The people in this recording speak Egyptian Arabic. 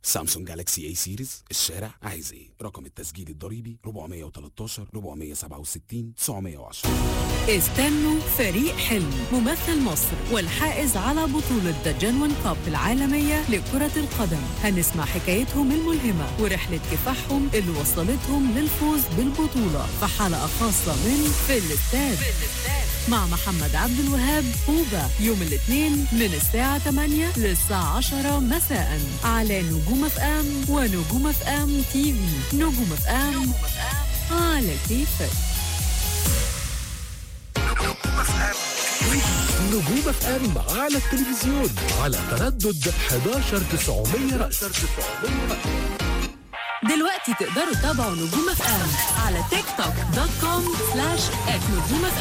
سامسونج جالاكسي اي سيريز الشارع عايز ايه رقم التسجيل الضريبي 413 467 910 استنوا فريق حلم ممثل مصر والحائز على بطولة ذا جنوان كاب العالمية لكرة القدم هنسمع حكايتهم الملهمة ورحلة كفاحهم اللي وصلتهم للفوز بالبطولة في حلقة خاصة من في الاستاد مع محمد عبد الوهاب هوبا يوم الاثنين من الساعة 8 للساعة 10 مساء على نجوم اف ام ونجوم اف ام تي في نجوم اف ام على كيفك نجوم اف ام على التلفزيون على تردد 11900 رأس دلوقتي تقدروا تتابعوا نجوم اف ام على تيك توك دوت كوم سلاش ات نجوم اف